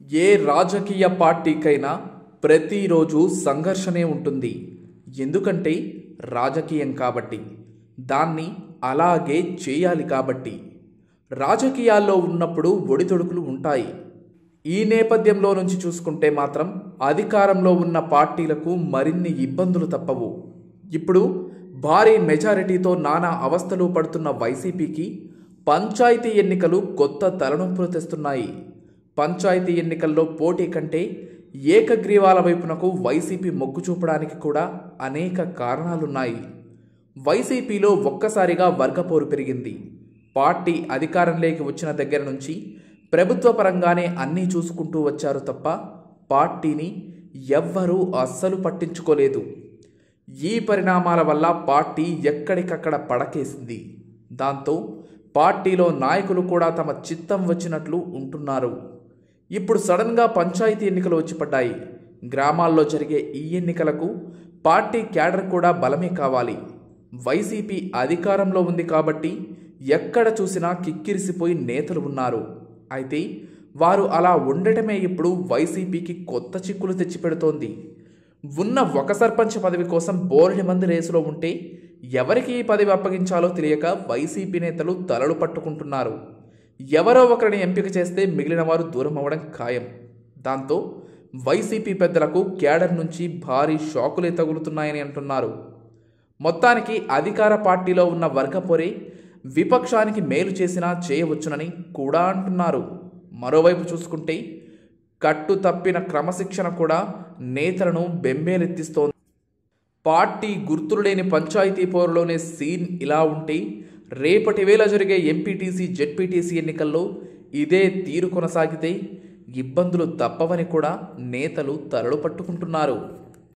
ఏ రాజకీయ పార్టీకైనా ప్రతిరోజు సంఘర్షణే ఉంటుంది ఎందుకంటే రాజకీయం కాబట్టి దాన్ని అలాగే చేయాలి కాబట్టి రాజకీయాల్లో ఉన్నప్పుడు ఒడిదొడుకులు ఉంటాయి ఈ నేపథ్యంలో నుంచి చూసుకుంటే మాత్రం అధికారంలో ఉన్న పార్టీలకు మరిన్ని ఇబ్బందులు తప్పవు ఇప్పుడు భారీ మెజారిటీతో నానా అవస్థలు పడుతున్న వైసీపీకి పంచాయతీ ఎన్నికలు కొత్త తలనొప్పులు తెస్తున్నాయి పంచాయతీ ఎన్నికల్లో పోటీ కంటే ఏకగ్రీవాల వైపునకు వైసీపీ మొగ్గు చూపడానికి కూడా అనేక కారణాలున్నాయి వైసీపీలో ఒక్కసారిగా వర్గపోరు పెరిగింది పార్టీ అధికారంలోకి వచ్చిన దగ్గర నుంచి ప్రభుత్వ పరంగానే అన్నీ చూసుకుంటూ వచ్చారు తప్ప పార్టీని ఎవ్వరూ అస్సలు పట్టించుకోలేదు ఈ పరిణామాల వల్ల పార్టీ ఎక్కడికక్కడ పడకేసింది దాంతో పార్టీలో నాయకులు కూడా తమ చిత్తం వచ్చినట్లు ఉంటున్నారు ఇప్పుడు సడన్గా పంచాయతీ ఎన్నికలు వచ్చి పడ్డాయి గ్రామాల్లో జరిగే ఈ ఎన్నికలకు పార్టీ క్యాడర్ కూడా బలమే కావాలి వైసీపీ అధికారంలో ఉంది కాబట్టి ఎక్కడ చూసినా కిక్కిరిసిపోయి నేతలు ఉన్నారు అయితే వారు అలా ఉండటమే ఇప్పుడు వైసీపీకి కొత్త చిక్కులు తెచ్చిపెడుతోంది ఉన్న ఒక సర్పంచ్ పదవి కోసం బోరెడి మంది రేసులో ఉంటే ఎవరికి ఈ పదవి అప్పగించాలో తెలియక వైసీపీ నేతలు తలలు పట్టుకుంటున్నారు ఎవరో ఒకరిని ఎంపిక చేస్తే మిగిలిన వారు దూరం అవ్వడం ఖాయం దాంతో వైసీపీ పెద్దలకు క్యాడర్ నుంచి భారీ షాకులే తగులుతున్నాయని అంటున్నారు మొత్తానికి అధికార పార్టీలో ఉన్న వర్గపొరే విపక్షానికి మేలు చేసినా చేయవచ్చునని కూడా అంటున్నారు మరోవైపు చూసుకుంటే కట్టు తప్పిన క్రమశిక్షణ కూడా నేతలను బెంబేలెత్తిస్తోంది పార్టీ గుర్తులు లేని పంచాయతీ పోరులోనే సీన్ ఇలా ఉంటే రేపటి వేళ జరిగే ఎంపీటీసీ జెడ్పీటీసీ ఎన్నికల్లో ఇదే తీరు కొనసాగితే ఇబ్బందులు తప్పవని కూడా నేతలు తలలు పట్టుకుంటున్నారు